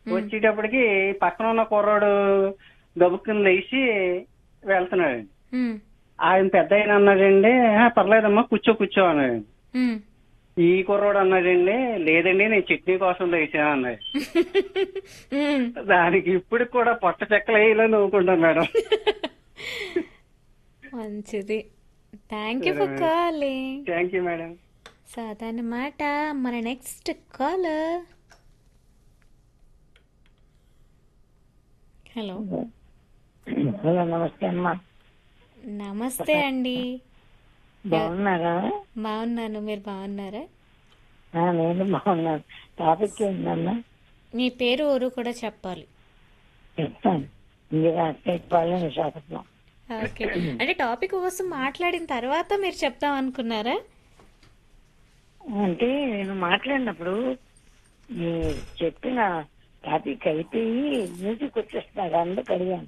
వచ్చేటప్పటికి పక్కన ఉన్న కుర్రాడు గబుక్కుని లేచి వెళ్తున్నాడండి ఉమ్, ఆయన పెద్ద ఆయన అన్నాడండి "ఆ, పర్లేదమ్మా కూర్చో కూర్చో అన్నాడు ఉమ్. ఈ కుర్రోడు అన్నాడండి లేదండి నేను చట్నీ కోసం లేచాను అన్నాడు ఉమ్. దానికి ఇప్పుడు కూడా పొట్ట చెక్కలు వేయాలని నవ్వుకుంటాను మేడం మంచిది thank you for calling thank you madam so అదన్నమాట మన నెక్స్ట్ కాలర్ హలో హలో నమస్తే అమ్మా నమస్తే అండి బాగున్నారా బాగున్నాను మీరు బాగున్నారా ఆ, నేను బాగున్నాను టాపిక్ ఏంటమ్మా మీ పేరు ఊరు కూడా చెప్పాలి చెప్తాను ఇందిరా స్టేట్ పాలన విశాఖపట్నం ఓకే అంటే టాపిక్ కోసం మాట్లాడిన తర్వాత మీరు చెప్తాం అనుకున్నారా అంటే నేను మాట్లాడినప్పుడు మీ చెప్పిన టాపిక్ అయిపోయి మ్యూజిక్ వచ్చేస్తున్నారు అందుకు అడిగాను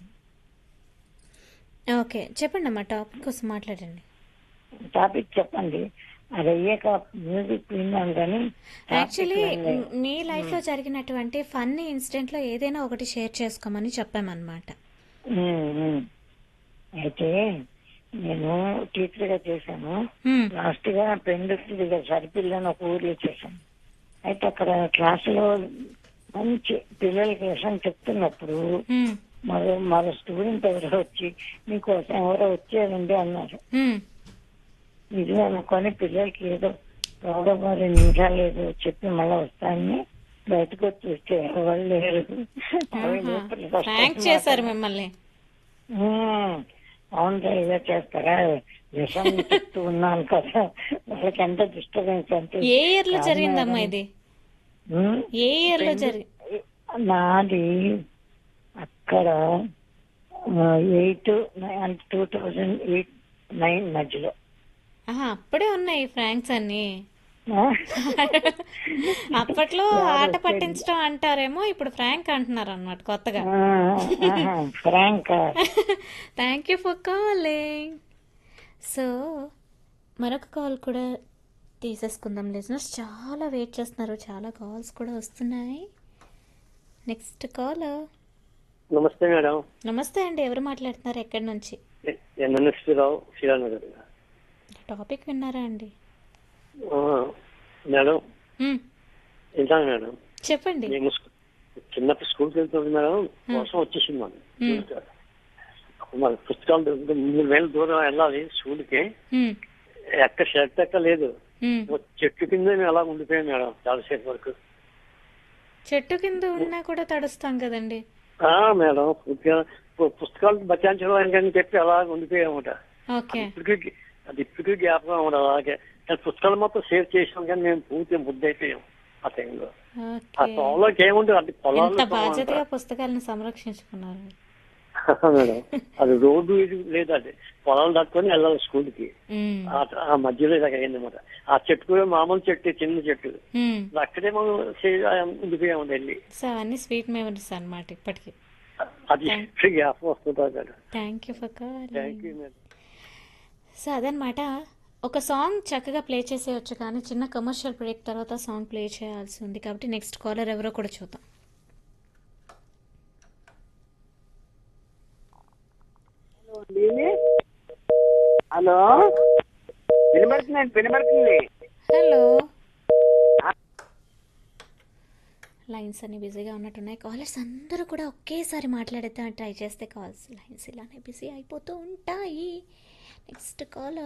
ఓకే చెప్పండి అమ్మా టాపిక్ కోసం మాట్లాడండి టాపిక్ చెప్పండి అది అయ్యాక మ్యూజిక్ విన్నాను కానీ topic యాక్చువల్లీ వినలేదు. మీ లైఫ్ లో జరిగినటువంటి ఫన్నీ ఇన్సిడెంట్ లో ఏదైనా ఒకటి షేర్ చేసుకోమని చెప్పామన్నమాట ఉమ్, ఉమ్. అయితే నేను టీచర్ గా చేశాను హ్మ్, లాస్ట్ గా పెండుకి దగ్గర సరిపిల్లని ఒక ఊర్లో చేశాను అయితే అక్కడ క్లాసులో మంచి పిల్లలకి విషయం చెప్తున్నప్పుడు హ్మ్, మరో మరో స్టూడెంట్ ఎవరో వచ్చి మీకోసం ఎవరో వచ్చారండి అన్నారు హ్మ్. ఇది అనుకొని పిల్లలకి ఏదో ప్రాబ్లం రెండు నిమిషాలు ఏదో చెప్పి మళ్ళీ వస్తానని బయటకు వచ్చి చూస్తే ఎవరు లేరు అవి లోపలికి వస్తాయి థ్యాంక్ చేశారు మిమ్మల్ని ఉమ్, అవును ఇలా చేస్తారా విషయం చెప్తూ ఉన్నాను కదా వాళ్ళకి ఎంత డిస్టర్బెన్స్ అంటే ఏ ఇయర్ లో జరిగిందమ్మా ఇది ఉమ్, ఏ ఇయర్ లో జరిగి నాది అక్కడ ఎయిట్ అంటే టూ థౌజండ్ ఎయిట్ నైన్ మధ్యలో ఆహా, అప్పుడే ఉన్నాయి ఫ్రాంక్స్ అన్ని ఆ? అప్పట్లో ఆట పట్టించడం అంటారేమో ఇప్పుడు ఫ్రాంక్ అంటున్నారు అనమాట కొత్తగా ఆ, ఆహా, frank thank you for calling so మరొక కాల్ కూడా తీసేసుకుందాం లిజనర్స్ చాలా వెయిట్ చేస్తున్నారు చాలా కాల్స్ కూడా వస్తున్నాయి నెక్స్ట్ కాల్ నమస్తే మేడం నమస్తే అండి ఎవరు మాట్లాడుతున్నారు ఎక్కడి నుంచి ఎన్ఎన్ఎస్పీరావు శ్రీరానగర్ టాపిక్ విన్నారా అండి మేడం మ్, వింటాను మేడం చెప్పండి మేము స్కూ- చిన్నప్పుడు స్కూల్కి వెళ్తుంది మేడం వర్షం వచ్చేసింది మనం అప్పుడు మన పుస్తకాలు దొరికితే మూడు వేల దూరం వెళ్ళాలి స్కూల్కి మ్, ఎక్క షర్ట్ ఎక్క లేదు మ్. చెట్టు కింద మేము అలా ఉండిపోయాం మేడం చాలాసేపు వరకు చెట్టు కింద ఉన్నా కూడా తడుస్తాం కదండి ఆ, మేడం పూర్తిగా పు- పుస్తకాలు బచాయించడం అని చెప్పి అలా ఉండిపోయామట ఓకే ఇప్పటికీ అది ఇప్పటికీ జ్ఞాపకం ఉండదు అలాగే కానీ పుస్తకాలు మొత్తం సేవ్ చేసాం కానీ మేము పూర్తిగా బుద్ధి అయిపోయాం ఆ టైంలో ఆ ఓకే పొలంలోకి ఏముంటుంది అది ఎంత పొలాల్లో బాధ్యతగా పుస్తకాలను సంరక్షించుకున్నారు మేడం అది రోడ్డు ఇది లేదు అది పొలాలు దాటుకొని వెళ్ళాలి స్కూల్ కి మ్, ఆ- ఆ మధ్యలో ఇలాగ అయిందన్నమాట ఆ చెట్టు కూడా మామూలు చెట్టు చిన్న చెట్టు మ్. అక్కడే మనం సే- ఉండిపోయాము వెళ్ళి సో అవన్నీ స్వీట్ మెమరీస్ అన్నమాట ఇప్పటికి అది జ్ఞాపకం వస్తుంటుంది madam thank you for thank calling you madam so అదనమాట ఒక సాంగ్ చక్కగా ప్లే చేసేయచ్చు కానీ చిన్న కమర్షియల్ బ్రేక్ తర్వాత సాంగ్ ప్లే చేయాల్సి ఉంది కాబట్టి నెక్స్ట్ కాలర్ ఎవరో కూడా చూద్దాం హలో వినబడుతుందండి వినబడుతుంది హలో లైన్స్ అన్ని బిజీగా ఉన్నట్టున్నాయి కాలర్స్ అందరూ కూడా ఒకేసారి మాట్లాడితే ట్రై చేస్తే కాల్స్ లైన్స్ ఇలానే బిజీ అయిపోతూ ఉంటాయి నెక్స్ట్ కాల్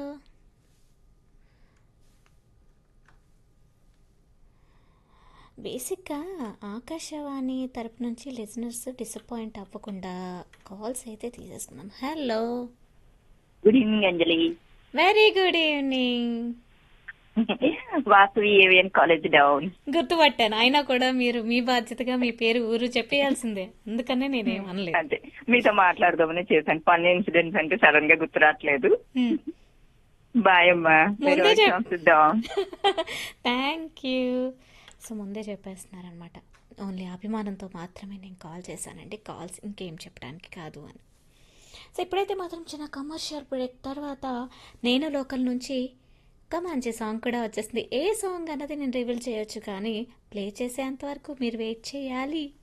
బేసిక్గా ఆకాశవాణి తరపు నుంచి లిజనర్స్ డిసప్పాయింట్ అవ్వకుండా కాల్స్ అయితే తీసేసుకుందాం hello good evening Anjali very good evening Vasavi ఏవియన్ కాలేజ్ డౌన్ గుర్తుపట్టాను అయినా కూడా మీరు మీ బాధ్యతగా మీ పేరు ఊరు చెప్పేయాల్సిందే అందుకనే నేనేం అనలేదు అంతే మీతో మాట్లాడదామని చేశాను పని ఇన్సిడెంట్స్ అంటే సడన్ గా గుర్తు రావట్లేదు హ్మ్. బాయ్ అమ్మా ముందే చెప్ చూద్దాం థ్యాంక్ యూ సో ముందే చెప్పేస్తున్నారనమాట ఓన్లీ అభిమానంతో మాత్రమే నేను కాల్ చేశానండి కాల్స్ ఇంకేం చెప్పడానికి కాదు అని సో ఇప్పుడైతే మాత్రం చిన్న కమర్షియల్ బ్రేక్ తర్వాత నేను లోకల్ నుంచి ఒక మంచి సాంగ్ కూడా వచ్చేసింది ఏ సాంగ్ అన్నది నేను రివీల్ చేయొచ్చు కానీ ప్లే చేసేంత వరకు మీరు వెయిట్ చేయాలి